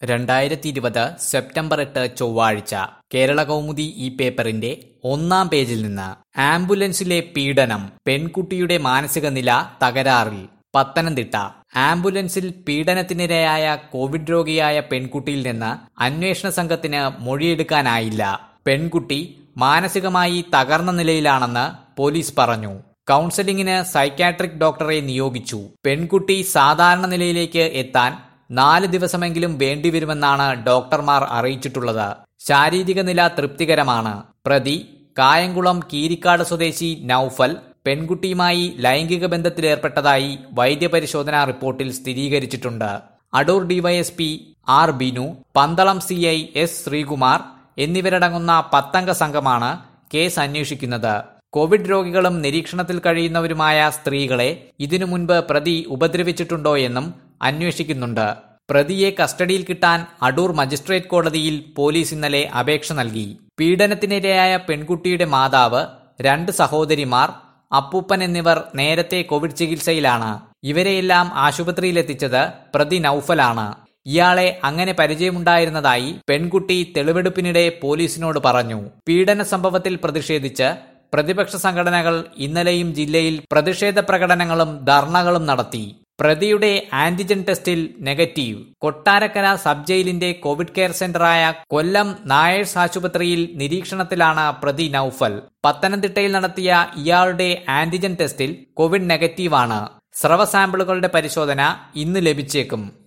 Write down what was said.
രണ്ടായിരത്തി ഇരുപത് സെപ്റ്റംബർ എട്ട് ചൊവ്വാഴ്ച കേരള കൗമുദി ഈ പേപ്പറിന്റെ ഒന്നാം പേജിൽ നിന്ന് ആംബുലൻസിലെ പീഡനം പെൺകുട്ടിയുടെ മാനസിക നില തകരാറിൽ പത്തനംതിട്ട ആംബുലൻസിൽ പീഡനത്തിനിരയായ കോവിഡ് രോഗിയായ പെൺകുട്ടിയിൽ നിന്ന് അന്വേഷണ സംഘത്തിന് മൊഴിയെടുക്കാനായില്ല പെൺകുട്ടി മാനസികമായി തകർന്ന നിലയിലാണെന്ന് പോലീസ് പറഞ്ഞു കൗൺസലിംഗിന് സൈക്കാട്രിക് ഡോക്ടറെ നിയോഗിച്ചു പെൺകുട്ടി സാധാരണ നിലയിലേക്ക് എത്താൻ നാല് ദിവസമെങ്കിലും വേണ്ടിവരുമെന്നാണ് ഡോക്ടർമാർ അറിയിച്ചിട്ടുള്ളത് ശാരീരിക നില തൃപ്തികരമാണ് പ്രതി കായംകുളം കീരിക്കാട് സ്വദേശി നൌഫൽ പെൺകുട്ടിയുമായി ലൈംഗിക ബന്ധത്തിലേർപ്പെട്ടതായി വൈദ്യപരിശോധനാ റിപ്പോർട്ടിൽ സ്ഥിരീകരിച്ചിട്ടുണ്ട് Adoor DYSP R Binu Pandalam C I S Sreekumar എന്നിവരടങ്ങുന്ന പത്തംഗ സംഘമാണ് കേസ് അന്വേഷിക്കുന്നത് കോവിഡ് രോഗികളും നിരീക്ഷണത്തിൽ കഴിയുന്നവരുമായ സ്ത്രീകളെ ഇതിനു മുൻപ് പ്രതി ഉപദ്രവിച്ചിട്ടുണ്ടോ എന്നും അന്വേഷിക്കുന്നുണ്ട് പ്രതിയെ കസ്റ്റഡിയിൽ കിട്ടാൻ അടൂർ മജിസ്ട്രേറ്റ് കോടതിയിൽ പോലീസ് ഇന്നലെ അപേക്ഷ നൽകി പീഡനത്തിനിരയായ പെൺകുട്ടിയുടെ മാതാവ് രണ്ട് സഹോദരിമാർ അപ്പൂപ്പൻ എന്നിവർ നേരത്തെ കോവിഡ് ചികിത്സയിലാണ് ഇവരെയെല്ലാം ആശുപത്രിയിലെത്തിച്ചത് പ്രതി നൌഫലാണ് ഇയാളെ അങ്ങനെ പരിചയമുണ്ടായിരുന്നതായി പെൺകുട്ടി തെളിവെടുപ്പിനിടെ പോലീസിനോട് പറഞ്ഞു പീഡന സംഭവത്തിൽ പ്രതിഷേധിച്ച് പ്രതിപക്ഷ സംഘടനകൾ ഇന്നലെയും ജില്ലയിൽ പ്രതിഷേധ പ്രകടനങ്ങളും ധർണകളും നടത്തി പ്രതിയുടെ ആന്റിജൻ ടെസ്റ്റിൽ നെഗറ്റീവ് കൊട്ടാരക്കര സബ് ജയിലിന്റെ കോവിഡ് കെയർ സെന്ററായ കൊല്ലം നായേഴ്സ് ആശുപത്രിയിൽ നിരീക്ഷണത്തിലാണ് പ്രതി നൌഫൽ പത്തനംതിട്ടയിൽ നടത്തിയ ഇയാളുടെ ആന്റിജൻ ടെസ്റ്റിൽ കോവിഡ് നെഗറ്റീവാണ് സ്രവ സാമ്പിളുകളുടെ പരിശോധന ഇന്ന് ലഭിച്ചേക്കും